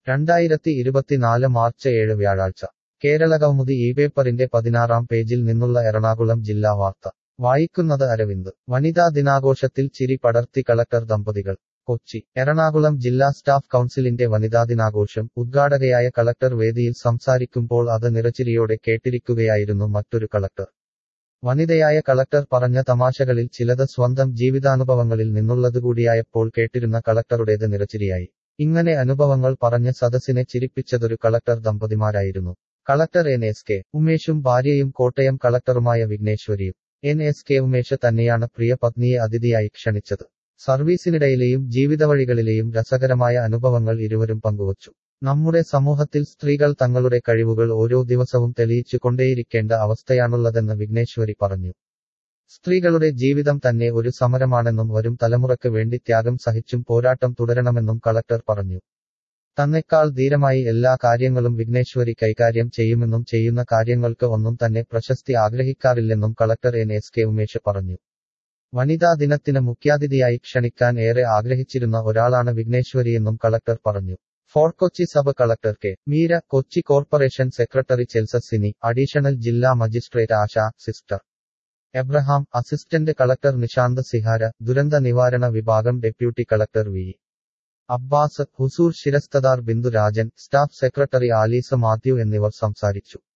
രണ്ടായിരത്തി ഇരുപത്തിനാല് മാർച്ച് ഏഴ് വ്യാഴാഴ്ച കേരളകൗമുദി ഈ പേപ്പറിന്റെ പതിനാറാം പേജിൽ നിന്നുള്ള എറണാകുളം ജില്ലാ വാർത്ത വായിക്കുന്നത് അരവിന്ദ് വനിതാ ദിനാഘോഷത്തിൽ ചിരി പടർത്തി കളക്ടർ ദമ്പതികൾ കൊച്ചി എറണാകുളം ജില്ലാ സ്റ്റാഫ് കൗൺസിലിന്റെ വനിതാ ദിനാഘോഷം ഉദ്ഘാടകയായ കളക്ടർ വേദിയിൽ സംസാരിക്കുമ്പോൾ അത് നിറച്ചിരിയോടെ കേട്ടിരിക്കുകയായിരുന്നു മറ്റൊരു കളക്ടർ വനിതയായ കളക്ടർ പറഞ്ഞ തമാശകളിൽ ചിലത് സ്വന്തം ജീവിതാനുഭവങ്ങളിൽ നിന്നുള്ളതുകൂടിയായപ്പോൾ കേട്ടിരുന്ന കളക്ടറുടേത് നിറച്ചിരിയായി ഇങ്ങനെ അനുഭവങ്ങൾ പറഞ്ഞ് സദസ്സിനെ ചിരിപ്പിച്ചതൊരു കളക്ടർ ദമ്പതിമാരായിരുന്നു കളക്ടർ എൻ എസ് കെ ഉമേഷും ഭാര്യയും കോട്ടയം കളക്ടറുമായ വിഘ്നേശ്വരിയും എൻ എസ് കെ ഉമേഷ് തന്നെയാണ് പ്രിയ പത്നിയെ അതിഥിയായി ക്ഷണിച്ചത് സർവീസിനിടയിലെയും ജീവിതവഴികളിലെയും രസകരമായ അനുഭവങ്ങൾ ഇരുവരും പങ്കുവച്ചു നമ്മുടെ സമൂഹത്തിൽ സ്ത്രീകൾ തങ്ങളുടെ കഴിവുകൾ ഓരോ ദിവസവും തെളിയിച്ചു കൊണ്ടേയിരിക്കേണ്ട അവസ്ഥയാണുള്ളതെന്ന് വിഘ്നേശ്വരി പറഞ്ഞു സ്ത്രീകളുടെ ജീവിതം തന്നെ ഒരു സമരമാണെന്നും വരും തലമുറയ്ക്ക് വേണ്ടി ത്യാഗം സഹിച്ചും പോരാട്ടം തുടരണമെന്നും കളക്ടർ പറഞ്ഞു തന്നെക്കാൾ ധീരമായി എല്ലാ കാര്യങ്ങളും വിഘ്നേശ്വരി കൈകാര്യം ചെയ്യുമെന്നും ചെയ്യുന്ന കാര്യങ്ങൾക്ക് ഒന്നും തന്നെ പ്രശസ്തി ആഗ്രഹിക്കാറില്ലെന്നും collector N S K Umesh പറഞ്ഞു വനിതാ ദിനത്തിന് മുഖ്യാതിഥിയായി ക്ഷണിക്കാൻ ഏറെ ആഗ്രഹിച്ചിരുന്ന ഒരാളാണ് വിഘ്നേശ്വരിയെന്നും കളക്ടർ പറഞ്ഞു fort Kochi sub collector K Meera Kochi corporation secretary Chelsasini additional ജില്ലാ magistrate Asha sister Abraham assistant collector Nishant Sihara ദുരന്ത നിവാരണ വിഭാഗം ഡെപ്യൂട്ടി കളക്ടർ വി അബ്ബാസ് ഹുസൂർ ശിരസ്തദാർ Bindu Rajan staff secretary Alice Mathew എന്നിവർ സംസാരിച്ചു